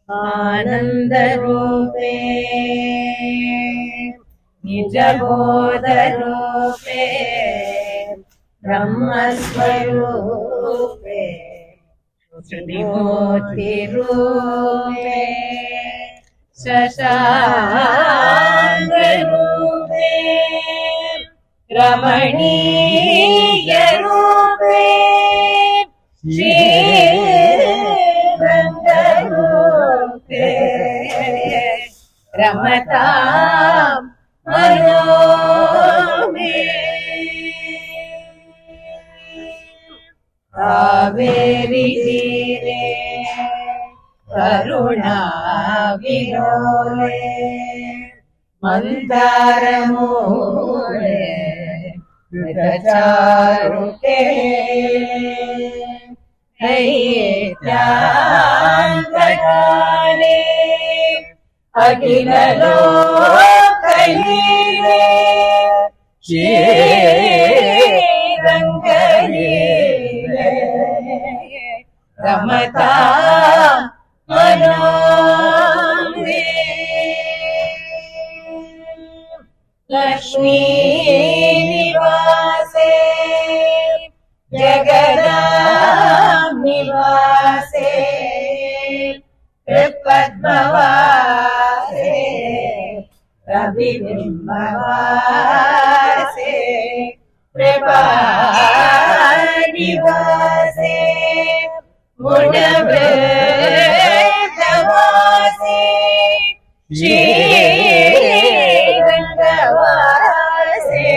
आनन्दरूपे निजबोधरूपे ब्रह्मस्वरूपे श्रुतिमूर्तिरूपे शशाङ्गरूपे रमणीयरूपे श्रीरङ्गरूपे रमता मनो मे कावेरि तीरे करुणा विलोले मन्दारमूले मृतचारुते हैत्यान्तकाले अखिललोकलीले श्रीरङ्गलीले रमता मनो मे लक्ष्मी निवासे जगदां निवासे पद्मवासे रविबिम्बवासे कृपा निवासे गुणवृद्धवासे श्रीरङ्गवासे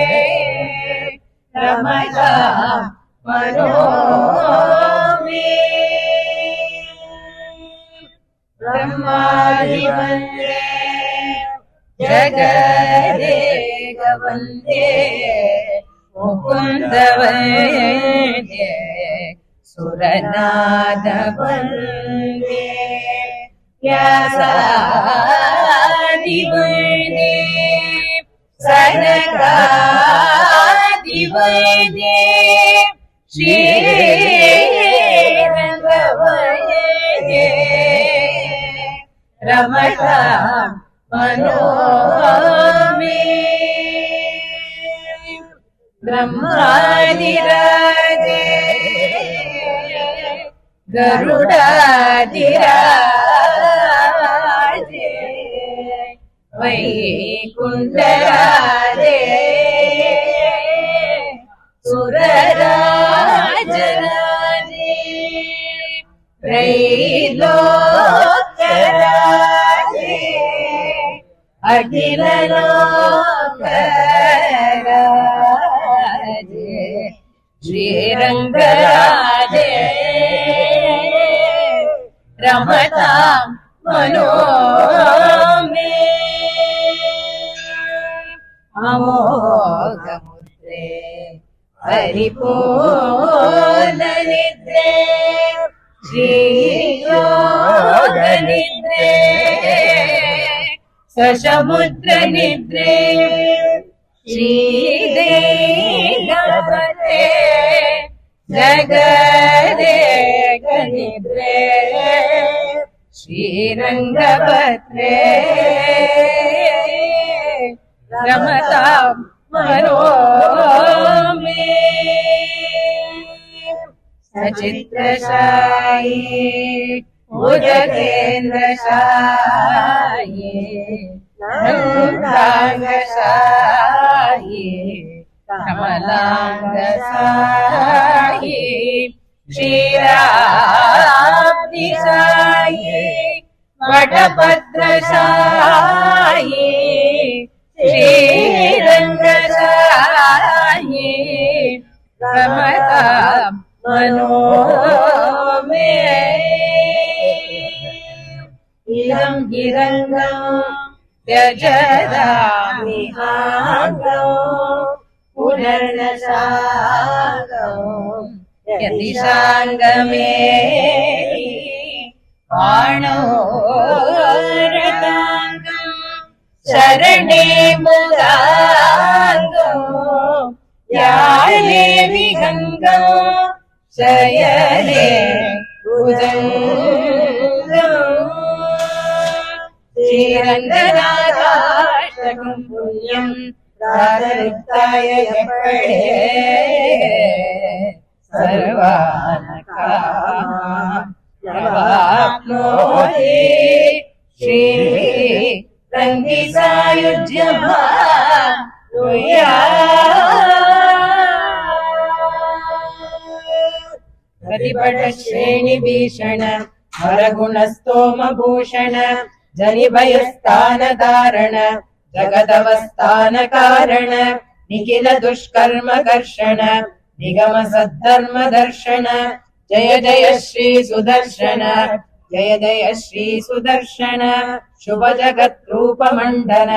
रमता मनो मे ब्रह्मादिवन्दे जगदेक वन्दे मुकुन्दवन्दे सुरनाद वन्दे व्यासादिवन्दे सनकादिवन्दे श्रीरङ्गवन्दे रमता मनो मे ब्रह्मादिराजे गरुडादिराजे वैकुण्ठराजे सुरराजराजे त्रैलोक्यराजे अखिललोकराजे श्रीरङ्गराजे रमतां मनो मे अमोघमुद्रे परिपूर्णनिद्रे श्रीयोगनिद्रे ससमुद्रनिद्रे श्रीदेवते जगदेकनिद्रे श्रीरङ्गभद्रे रमतां मनो मे सचित्रशायी भुजगेन्द्रशायी नन्दाङ्गशायी कमलाङ्गशायी क्षीराब्धिशायी वटपत्रशायी श्रीरङ्गशायी रमता मनो मे इदं हिरङ्गम् त्यजदामि हाङ्गौ पुनर्नशागौ यदि शाङ्गमे पाणो रताङ्गम् शरणे मुदाङ्गौ याले विहङ्गौ शयने भुजङ्गौ ஸ்ரீரங்கநாதாஷ்டகம் புண்ணியம் ராதருத்தாய எப்படே சர்வானகாப்னோதி ஸ்ரீ ரங்கி சாயுஜ்யமா प्रतिपट श्रेणि भीषण हरगुण स्तोम भूषण जनिभयस्थान धारण जगदवस्थान कारण निखिल दुष्कर्म कर्षण निगम सद्धर्म दर्शन जय जय श्री सुदर्शन जय जय श्री सुदर्शन शुभ जगत् रूप मण्डन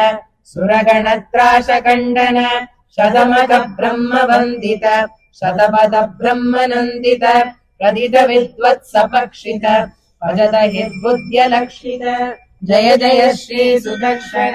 सुरगणत्राश खण्डन शतमक ब्रह्म वन्दित शतपद ब्रह्म नन्दित प्रदित विद्वत् सपक्षित भजत हिर्बुद्ध्य लक्षित जय जय श्री सुदर्शन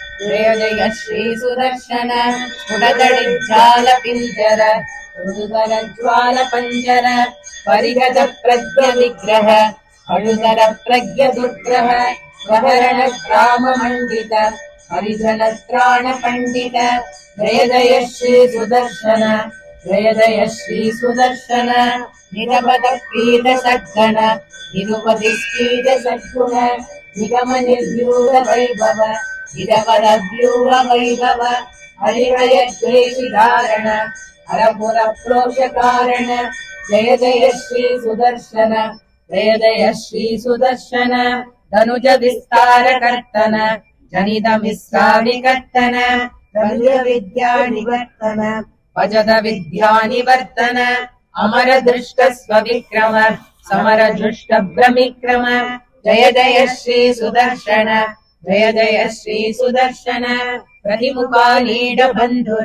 जय जय श्री सुदर्शन स्फुटदडिज्जाल पिञ्जर मृदुकर ज्वाल पञ्जर परिगत प्रज्ञ विग्रह अणुतर प्रज्ञ दुर्ग्रह प्रहरण ग्राम मण्डित हरिजन त्राण पण्डित जय जय श्री सुदर्शन जय जय श्री सुदर्शन निरपद प्रीत सद्गण निरुपति स्फीत सद्गुण निगम निर्व्यूह वैभव निरपद व्यूह वैभव हरिहय द्वेषि धारण हरपुर प्रोष कारण जय जय श्री सुदर्शन जय जय श्री सुदर्शन धनुज विस्तार कर्तन जनित मिश्रा विकर्तन धनुज विद्या निवर्तन भजत विद्या निवर्तन अमर दृष्ट स्वविक्रम समर जुष्ट भ्रमिक्रम जय जय श्री सुदर्शन जय जय श्री सुदर्शन प्रतिमुखा नीड बन्धुर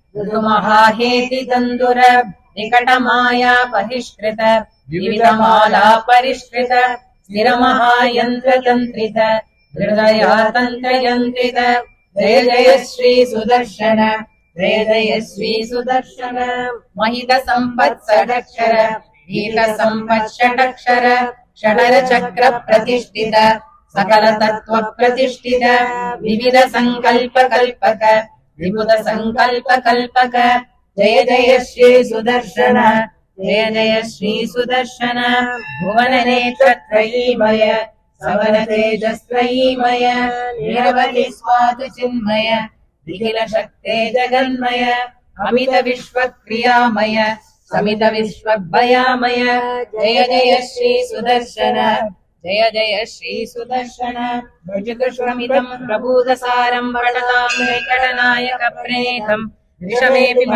मृदुमहाहेति दन्दुर निकट माया परिष्कृत विविधमाला परिष्कृत स्थिरमहायन्त्र तन्त्रित हृदया तन्त्रयन्त्रित जय जय श्री सुदर्शन जय जय श्री सुदर्शन महित सम्पत् षडक्षर गीत सम्पत् षडक्षर षडर चक्र प्रतिष्ठित सकल तत्त्व प्रतिष्ठित विविध सङ्कल्प कल्पक विबुध सङ्कल्प कल्पक जय जय श्री सुदर्शन जय जय श्री सुदर्शन भुवन नेत्रत्रयीमय सवन तेजस्त्रयीमय निरवधि स्वादु चिन्मय निखिल शक्ते जगन्मय अमित विश्वक्रियामय समित विश्वभयामय जय जय श्री सुदर्शन जय जय श्री सुदर्शन भुजकृष्णमिदम् प्रभूतसारम् वटताम् वेङ्कटनायक प्रेतम् विषमेऽपि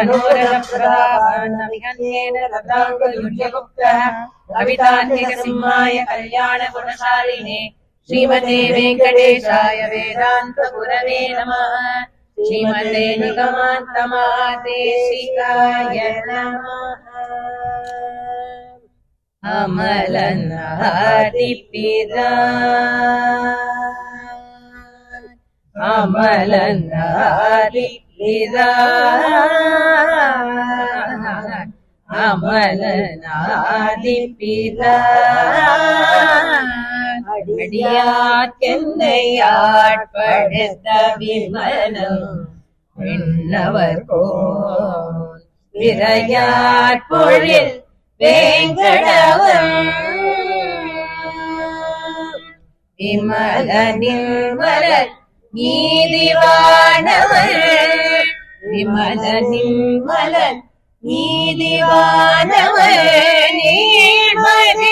मनोरथप्रदाभान्नविहन्येन लताङ्गुप्तः कवितान्तिकसिंहाय कल्याणगुणशालिने श्रीमते वेङ्कटेशाय वेदान्तगुरवे नमः श्रीमते निगमान्तमादेशिकाय नमः अमलनादिपिरा अमलनादिपिरा அமலநாதிப்பிதா அடியாக்கென்னை ஆட்படுத்த விமலம் விண்ணவர் போல் விரையாட் பொழில் வேங்கடவன் விமல நிர்மலர் நீதிவானவர் விமல நிர்மலர் நீதிவானவர் நீர்மதி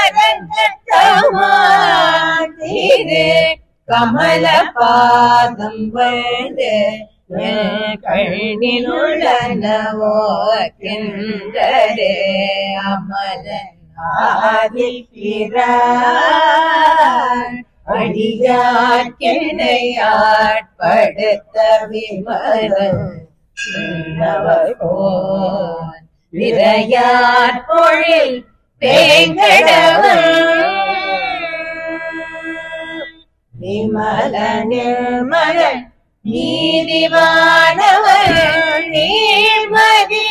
நரங்கத்தமாதிரு கமல பாதம் வந்து கண்ணிலுள்ளனவோக்கின்றரே அமலன் ஆதிப்பிரான் அடியாற்கினை ஆட்படுத்த விமலன் சின்னவர்கோன் விரையார் பொழில் வேங்கடவன் விமல நிர்மலன் நீதிவானவர் நீர்மதி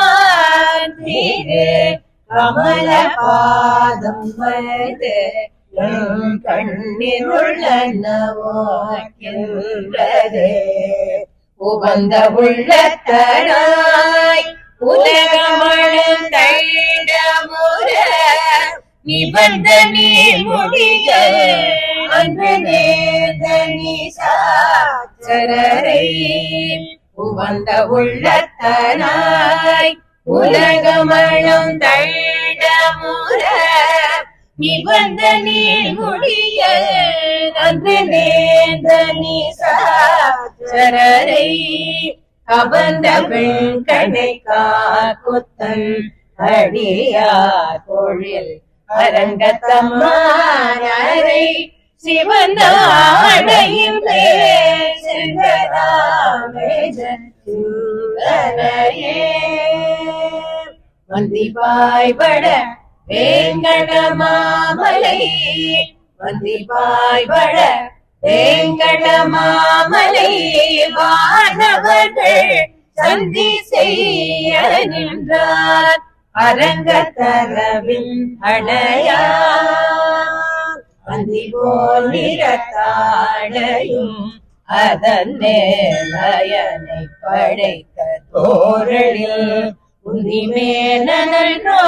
நரங்கத்தமான் திரு கமல பாதம் வந்து என் கண்ணில் உள்ளனவாக்கின்றதே உகந்த உள்ளத்தனாய் உலகமழும் தைடமுற நிபந்தனே முடிக அன்று நேர்தனி சாச்சரரை உகந்த உள்ளத்தனாய் உலகமழும் தைடமுற நிபந்தனே முடிய அன்று நேர்தனி சாச்சரரை கவர்ந்த வெண்கணை காக்குத்தன் அடியார் பொழில் அரங்கத்தம்மாரை சிவந்த ஆடையும் வந்திபாய்பட வேங்கட மாமலை வந்திபாய்பட வேங்கட மாமலை வானவர்கள் சந்தி செய்ய நின்றார் அரங்கத்தரவின் அடையா வந்தி போல் நிறத்தாடையும் அதன் மேலயனை படைத்த தோரழில் உந்தி மேலனோ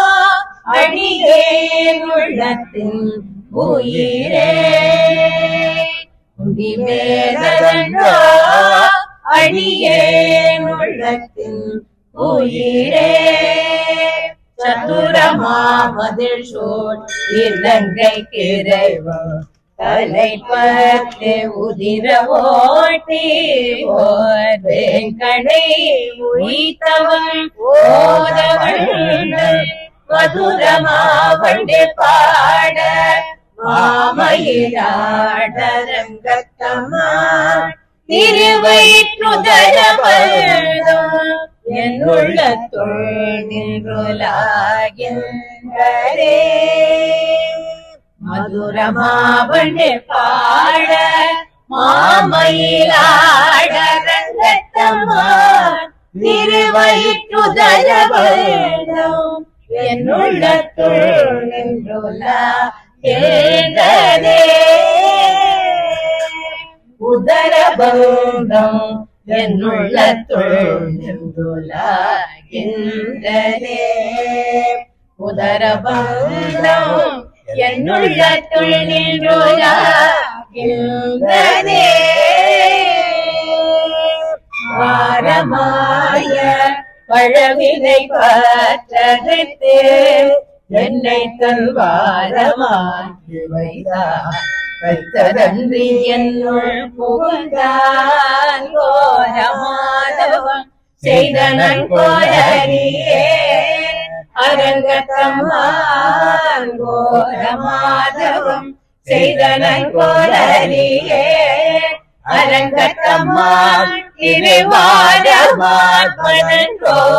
அடியேன் உள்ளத்தின் உயிரே உந்தி மேலனோ அடியேன் உள்ளத்தின் உயிரே சதுரமாமதில் சோழ் இலங்கை கிரைவம் தலைப்பத்து உதிர ஓட்டி ஓர் வெங்கடை உயித்தவன் ஓதவள் மதுரமாவண்டு பாட மாமயிலாடரங்கத்தம்மா திருவயிற்றுதரவள்ளும் என் உள்ளத்துள் நின்றுலாகின்றரே மதுரமாவண்டு பாட மாமயிலாடரங்கத்தம்மா திருவயிற்றுதரவள்ளும் என் உள்ளத்துள் நின்றுலாகின்றரே உதரபந்தம் என்னுள்ளத்துள் நின்றுலாகின்றதே உதரபந்தம் என்னுள்ளத்துள் நின்றுலாகின்றதே வாரமாய பழவினை பற்றகைத்து என்னை தன் வாரமாக்கி வைத்தார் வைத்ததன்றி என்னுள் புகுந்தான் கோரமாதவம் செய்தனன் கோரரியே அரங்கத்தம்மான் கோரமாதவம் செய்தனன் கோரரியே அரங்கத்தம்மான் திருவாரமாத்மனன்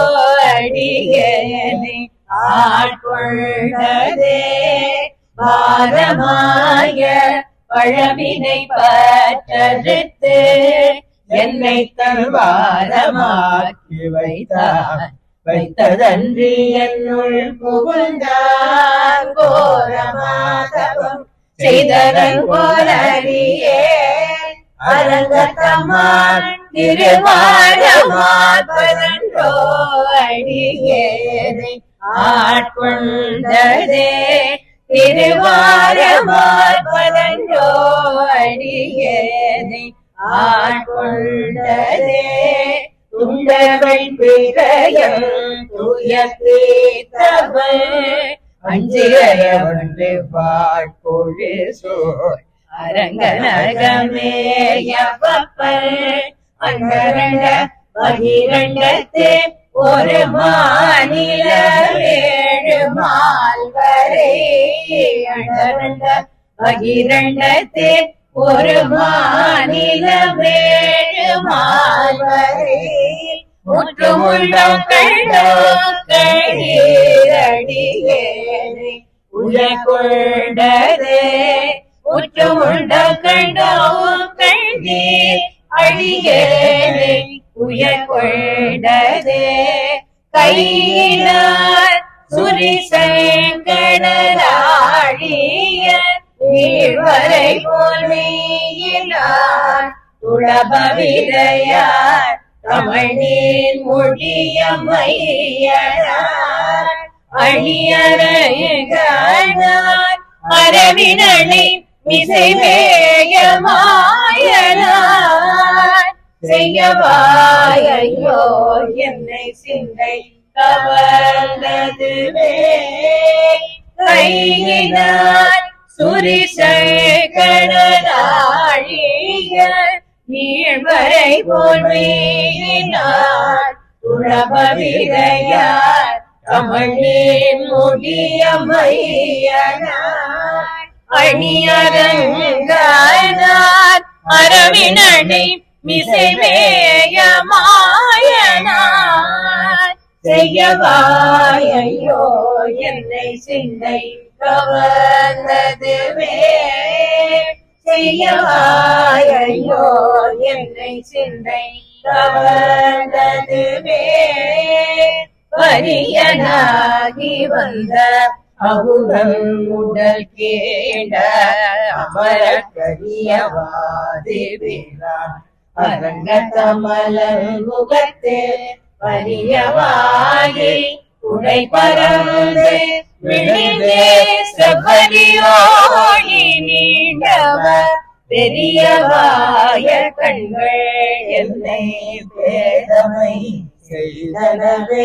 கோடியனை ஆட்கொண்டதே பாரமாய பழவினை பற்றறுத்து என்னை தருவாரமாக்கி வைத்தார் வைத்ததன்றி என்னுள் புகுந்தான் கோரமாதவம் செய்ததன் கோரரியே அரங்கத்தம்மான் திருவாரமாத்மனன்றோ அடியேனை ஆட்கொண்டதே திருவாரமாத்மனன்றோ அடியேனை ஆட்கொண்டதே துண்டவள் பிறையம் துயத்தீத்தவள் அஞ்சிரையவன்று வாழ்பொழு சோழ் அரங்கநகமேயப்பல் அங்கரண்ட பகிரண்டத்து ஒரு மாநில ஏழு மால்வரை அண்டரண்ட பகிரண்டத்து ஒரு மாநில வேழு மால்வரை முற்றுமுள்ளம் கண்டோ கழீரடியேனை உயர்கொண்டதே முற்றுமுண்ட கண்டோ கண்டீர் அடியேனை உயர்கொண்டதே கையினார் சுரிசங்கடராழிய நீழ்வரை போல் மெய்யினார் உளபவிதையார் தமிழ் நீர் முடியமையனார் அணியறையனார் அரவினனை மிசைவேயமாயனார் செய்யவாயோ என்னை சிந்தை கவர்ந்ததுவே கையினார் சுரிசைகணாழிய நீழ்வரை போல் மீனார் உழபவிதையார் தமிழின் முடியமையனார் அணியரங்கானார் அரவினனை மிசைவேயமாயனார் செய்யவாயோ என்னை சிந்தை கவர்ந்ததுவே செய்யவாயோ என்னை சிந்தை கவர்ந்ததுவே பரியனாகி வந்த அவுடன் உடல் கேட அமர கரியவாதி வீரான் அரங்க கமலன் முகத்தே பரியவாகி உடை பறந்து விழுந்தே செவ்வரியோடி நீண்டவ பெரியவாய கண்கள் என்னை பேதமை செய்தனவே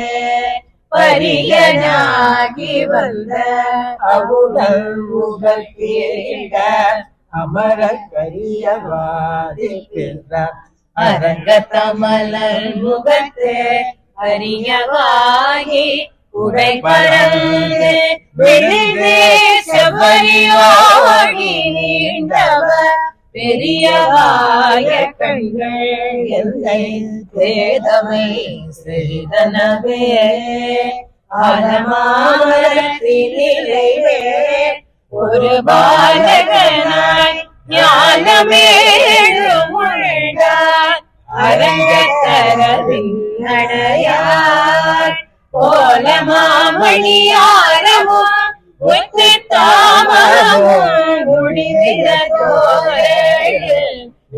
பரியனாகி வந்த அவுடல் முகத்தேட அமர கரியவாதி பிறார் அரங்க கமலர் முகத்தே அரியவாகி உடை பறந்து விழுந்தே செவ்வரியோடி நீண்டவ பெரியவாய கண்கள் எல்லை வேதமை செய்தனவே ஆலமாமரத்திலே ஒரு பாலகனாய் ஞானமேழும் உள்கார் அரங்கத்தரவின் நடையார் கோலமாமணியாரமும் ஒத்து தாமமும் முடிவில தோரையில்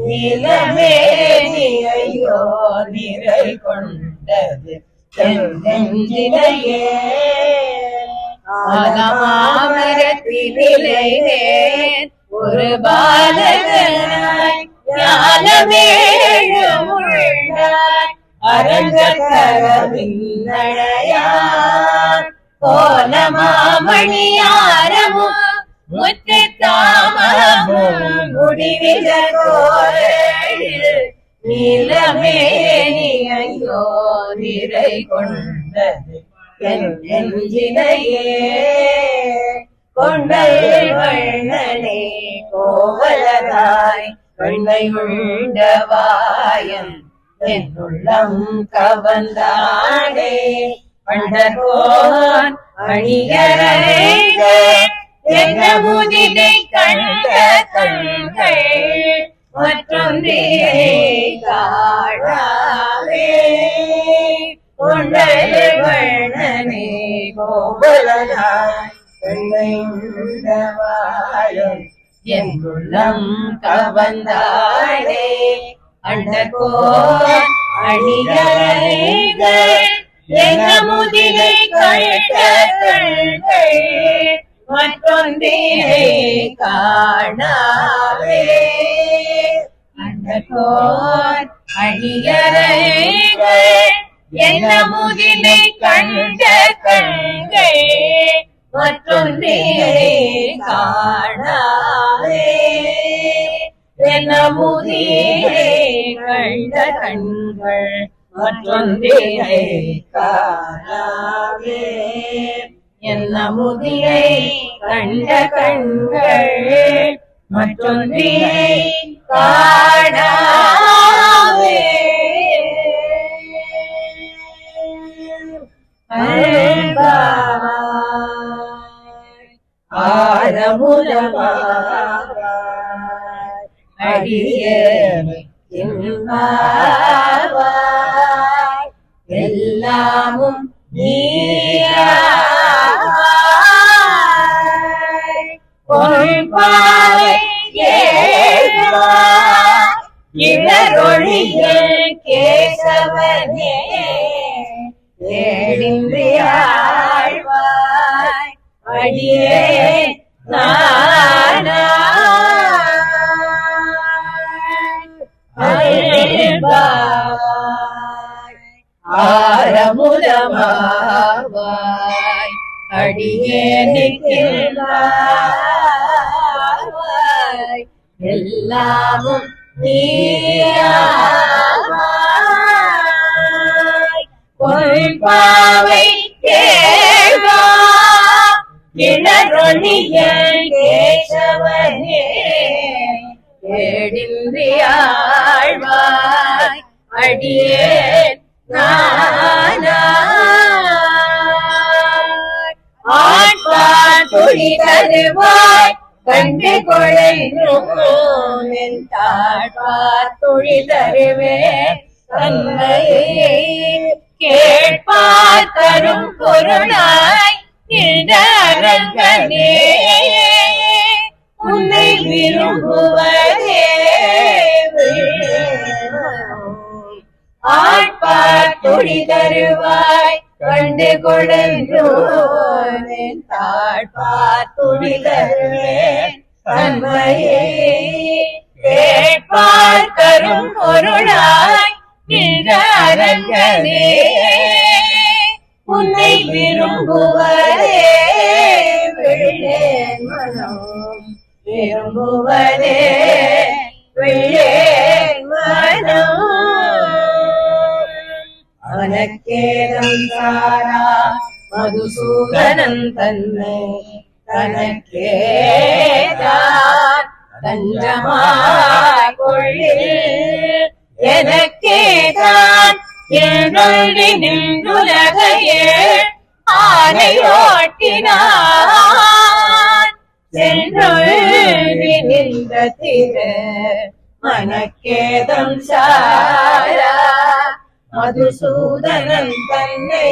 நிலமே ஐயோ நிறை கொண்டது தென்னெஞ்சிலையே ஆலமாமரத்திலே ஒரு பாலகனாய் ஞானமேழும் உள்ளாய் அரங்கத்தரவின் நடையார் கோலமாமணியாரமும் முத்து தாமமும் முடிவில கோரையில் நீலமேனி ஐயோ நிறை கொண்டது என் நெஞ்சினையே கொண்டல் வண்ணனே கோவலராய் வெண்ணை உண்டவாயன் என் உள்ளம் கவந்தானே பண்டர்கோன் அணியரைக என்ன முதிரை கண்ட கண்கள் மற்றொன்றே காணாவே கொண்டல் வண்ணனே கோவலனாய் பெண்ணை உண்டவாயம் என் உள்ளம் கவந்தானே அண்டர்கோன் அணிகரைகள் எங்க முதிரை கழுத்த கண்கள் மற்றொன்றே காணாவே அண்டர்கோன் அணிகரைகள் என்ன முதிரை கண்ட கண்கள் மற்றொன்றே காணாவே என முதிரே கண்ட கண்கள் மற்றொன்றே காணாவே என்ன முதிரை கண்ட கண்கள் மற்றொன்றே காணாவே ஆரமுலமாய் அடியேனை என்பாவாய் எல்லாமும் நீயாவாய் பொன்பாவை ஏழ்வாய் இளரொழியில் கேசவனே ஏடின்றி ஆழ்வாய் அடியே ஆரமுதமாவாய் அடியே நிற்கின்றாய் எல்லாமும் நீயாவாய் பொன்பாவை கேள்வா கிணறொழிய கேசவனே ஏடின்றி ஆழ்வாய் அடியே நானாய் ஆட்பார் துளி தருவாய் கண்டு கொழையும் தாழ்வார் துளி தருவே தன்மையை கேட்பார் தரும் பொருளாய் இந்த அரங்கனே உன்னை விரும்புவதே ஆட்பார் துளி தருவாய் கண்டு கொடன்றோன் தாழ்பார் துளி தருவேன் தன்மையை கேட்பார் தரும் பொருளாய் இந்த அரங்கனே உன்னை விரும்புவதே வெள்ளேன் மனம் விரும்புவதே வெள்ளேன் மனம் அனக்கேதம் சாரா மதுசூதனன் தன்னை தனக்கேதான் தஞ்சமாய் கொள்ளில் எனக்கேதான் என்னொழி நின்றுலகையே ஆனை ஓட்டினான் சென்றொழி நின்ற திரு மனக்கேதம் சாரா மதுசூதனன் தன்னை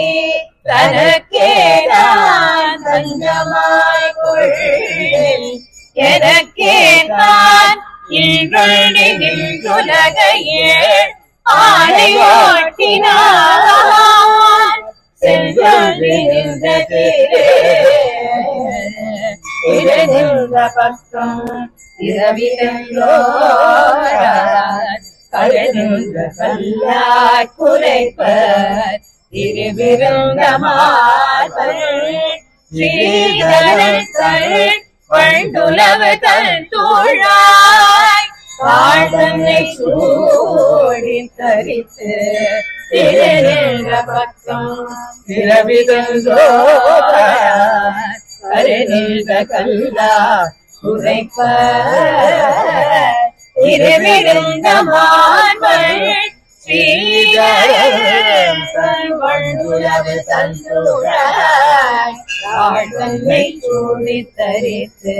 தனக்கேதான் தஞ்சமாய் கொள்ளில் எனக்கேதான் இன்றொழி நின்றுலகையே ஆனை ஓட்டினான் சென்றொழி நின்ற திரு நின்ற பக்கம் இரவிதென்றோரார் கழுநின்ற கல்லார் குறைப்பர் திருவிருந்த மாதல் ஸ்ரீதரன் பண்டுலவு தன் தோழாய் வாழ்தன்னை சூடி தரித்து திருநின்ற பக்கம் இரவிதென்றோரார் கருநின்ற கல்லா உரைப்ப இருவிருந்த மான்கள் ஸ்ரீகரவு தந்துழாய் வாழ்த்தன்னை சூடி தரித்து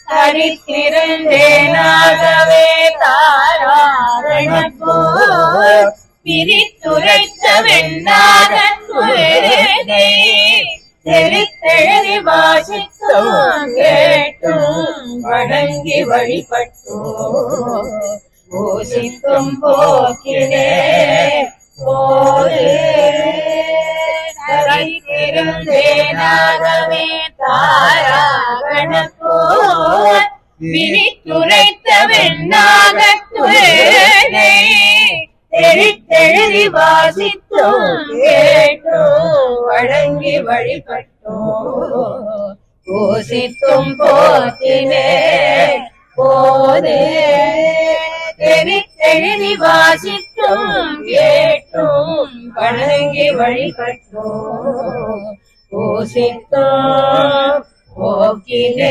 தரித்திருந்தேனாகவே தாராரணப்போ பிரித்துரைத்த வெண்ணாக துயரதை தெரித்தெழுதி வாசித்தோம் கேட்டும் வணங்கி வழிபட்டோம் பூசித்தும் போக்கினே போது தரித்திருந்தேனாகவே தாராகணப்போ விரித்துரைத்த வெண்ணாக துயரதை தெரித்தெழுதி வாசித்தோம் கேட்டோம் வழங்கி வழிபட்டோம் பூசித்தும் போற்றினே போதே தெரித்தெழுதி வாசித்தும் கேட்டும் வணங்கி வழிபட்டோம் பூசித்தோம் போக்கினே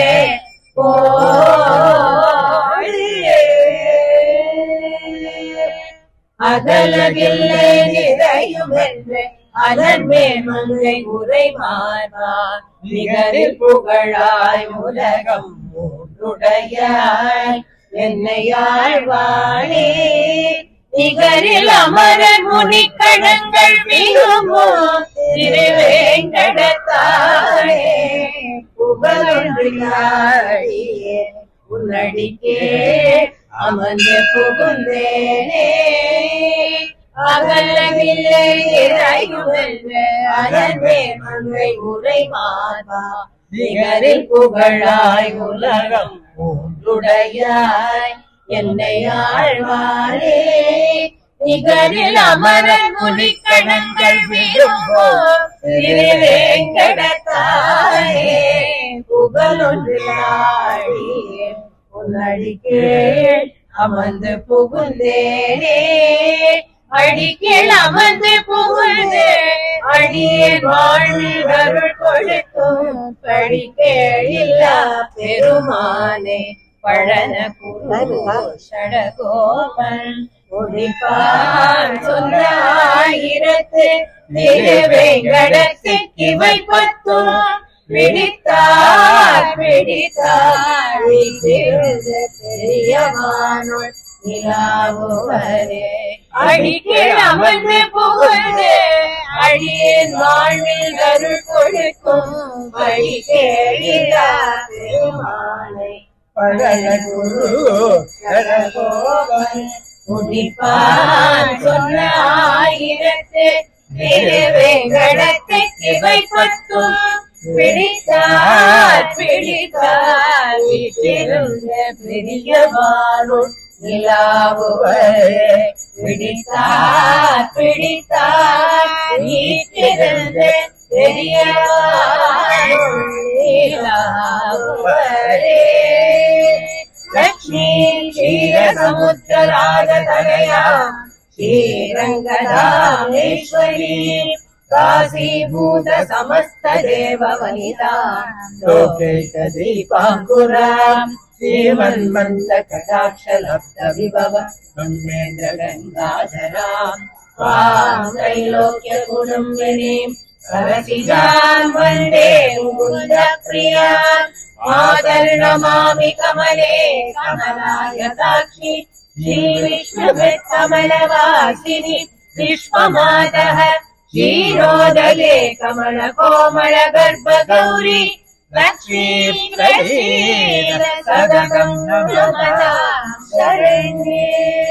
போதே அகலகில்லை நிறையும் என்று அதன்மே மங்கை உரை மாறார் நிகரில் புகழாய் உலகம் மூன்றுடையாய் என்னை ஆழ்வானே நிகரில் அமர முனிக்கடங்கள் விரும்போ திருவேங்கடத்தாயே புகழொன்றினாடியே உன்னடிக்கே அமர்ந்து புகுந்தேனே அகலவில்லை இறையுவென்ற அனந்தே மங்கை உரை மாதா நிகரில் புகழாய் உலகம் உடையாய் என்னை ஆழ்வாரே நிகரில் அமரன் முனிக்கணங்கள் விரும்போ திருவேங்கடத்தாயே புகழொன்றிலாடியே உன்னடிக்கே அமர்ந்து புகுந்தேனே அடிக்கீழ் அமர்ந்து புகுந்து அடியேன் வாழ்வில் அருள் கொடுக்கும் படிக்கேழில்லா பெருமானே பழன குரு ஷடகோபன் முடிப்பான் சொன்ன ஆயிரத்து திருவேங்கடத்து இவை பத்தும் பிடித்தார் பிடித்தார் வீட்டிலிருந்த பெரியவானோள் நிலாவுவரே அடிக்கீழ் அமர்ந்து புகழ்ந்து அடியேன் வாழ்வில் அருள் கொடுக்கும் வழி கேளிலா பெருமானை பழகுரு கோபன் முடிப்பான் சொன்ன ஆயிரத்து திருவேங்கடத்தை இவை பத்தும் பிடித்தார் பிடித்தார் வீட்டிருந்த பெரியவாரும் நிலாவுவரே பிடித்தார் பிடித்தார் வீட்டிருந்த பெரியவாரும் நிலாவுவரே லக்ஷ்மி க்ஷீரசமுத்திரராஜதனயா श्रीरङ्गदामेश्वरी काशीभूत समस्त देव वनिता लोकैकदीपाङ्कुराम् श्रीमन्मन्त कटाक्षलब्ध विभव ब्रह्मेन्द्र गङ्गाधराम् त्वाम् त्रैलोक्यकुटुम्बिनीम् सरसिजाम् वन्दे मुकुन्दप्रियाम् मातर्नमामि कमले कमलायताक्षि श्रीविष्णुभृत्कमलवासिनि विश्वमातः क्षीरोदये कमलकोमल गर्भगौरी लक्ष्मी प्रसीद सदगं नमता शरण्ये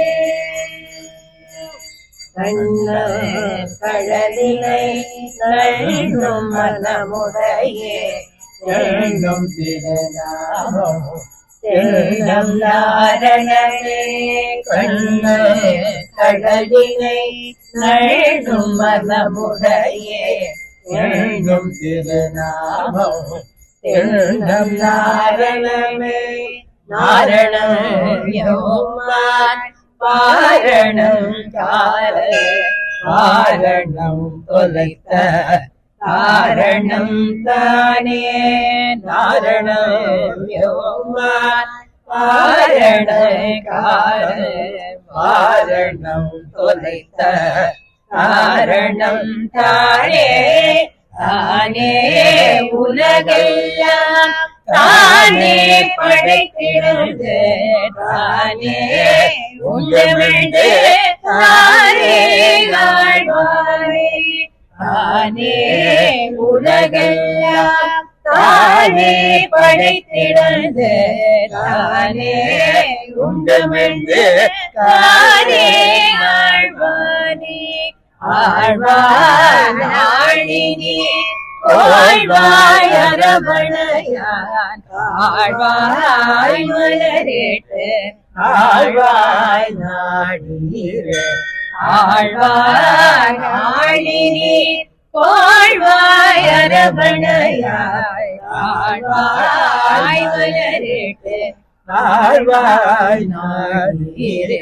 கண்ண கடலினை நழும் மனமுடையே எங்கும் திருநாமம் செல்லம் நாரணனே கண்ண கடலினை நழும் மனமுடையே எங்கும் திருநாமம் செல்லம் நாரணமே நாரணம் யோமான் பாரணம் கார காரணம் தொலைத்த காரணம் தானே நாரணம் யோமான் காரண கார காரணம் தொலைத்த காரணம் தானே தானே உலகெல்லாம் தானே படைத்திருந்து தானே உண்டமிழ்ந்து தானே ஆழ்வாரே தானே உலகெல்லாம் தானே படைத்திருந்து தானே உண்டமிழ்ந்து தானே ஆழ்வானே ஆழ்வான் ஆழினி ஆழ்வாய் அரவணையான் ஆழ்வாய் மலரேட்டு ஆழ்வாய் நாடீரே ஆழ்வாய் ஆழினி ஆழ்வாய் அரவணையாய் ஆழ்வாய் மலரேட்டு ஆழ்வாய் நாடீரே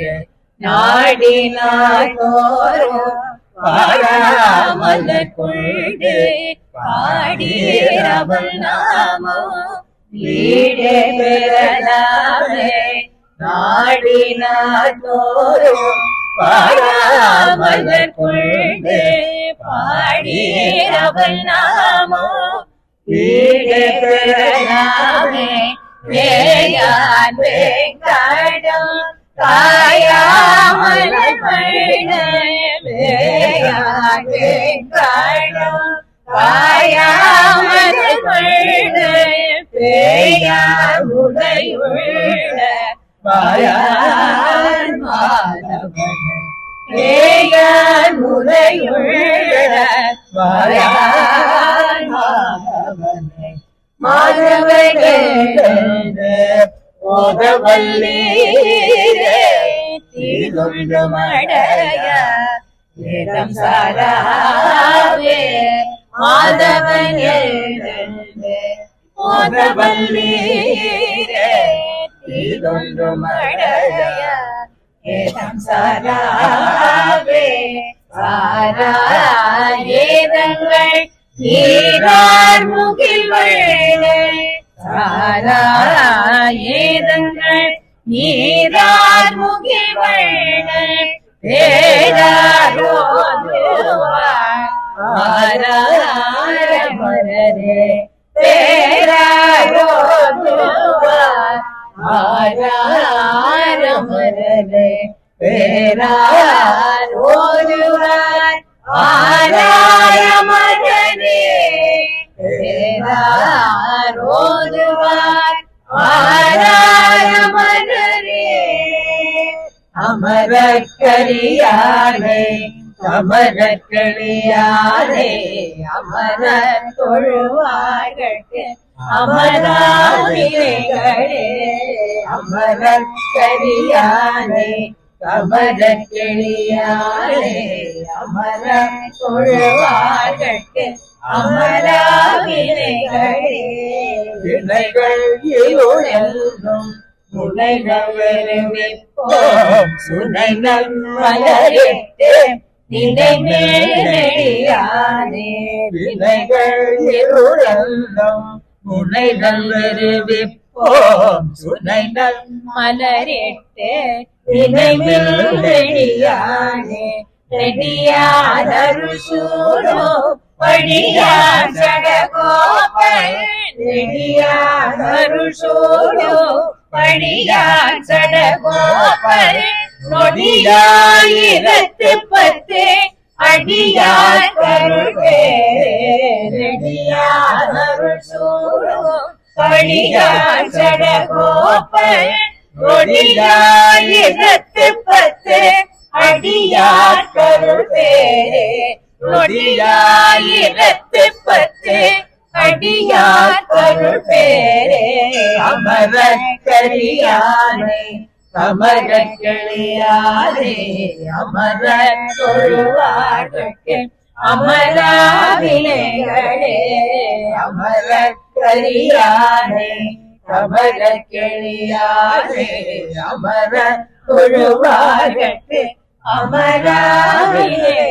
நாடினாதோறும் பாராமல் கொண்டு பாடியவள் நாமோ வீடே பெறலாமே நாடினாதோறும் பாராமல் கொண்டு பாடியவள் நாமோ வீடே பெறலாமே வேயான் வேங்காடம் காயாமல் வேயாகே காணம் காயாமல் பேயார் உடையுள்ள வாயார் மாதவன் பேயார் முறையுள்ள வாயார் மாதவனை மாதவனே ஓதவல்லீரே தீதுண்டுமடைய ஏதம் சாராவே மாதவன் எழுந்தே ஓதவல்லீரே தீதுண்டுமடைய ஏதம் சாராவே சாரா ஏதங்கள் நீரார் முகில் வழே சாரா ஏதங்கள் நீரார் முகில் வழே பேராரோதுவார் ஆராரமரரே பேராரோதுவார் ஆராரமரரே பேராரோதுவார் ஆராயமரரே பேராரோதுவார் ஆராயமரரே அமரக்கரியானே அமரக்கரியானே அமர தொழுவாழ்கட்கு அமராவிரைகளே அமரக்கரியானே அமரக்கிளியானே அமர தொழுவாழ்கட்கு அமராவிரைகளே வினைகள் இருளும் உலகவெருவிப்போம் சுனைகள் மலரிட்டு நினைமேலையானே வினைகள் இருளும் முனைகள் வெறுவிப்போம் சுனைகள் மலரிட்டு நினைமேலையானே ரெடியாதரு சூடோ படியார் சடகோபல் ரெடியாதரு சூடோ படியார் சடகோபல் நொடியாயிரத்து பத்து அடியார் கருவே ரெடியாதரு சூடோ படியார் சடகோபல் நொடியாயிரத்து பத்து அடியார் கருவேரே நொடியாயிரத்து பத்து அடியார் கருள் பேரே அமர கரியானே அமர கிளியானே அமர தொழுவாழ்க்கு அமராவினைகளே அமர கரியானே அமர கிளியானே அமர தொழுவாழ்க்கு அமராவினைகளே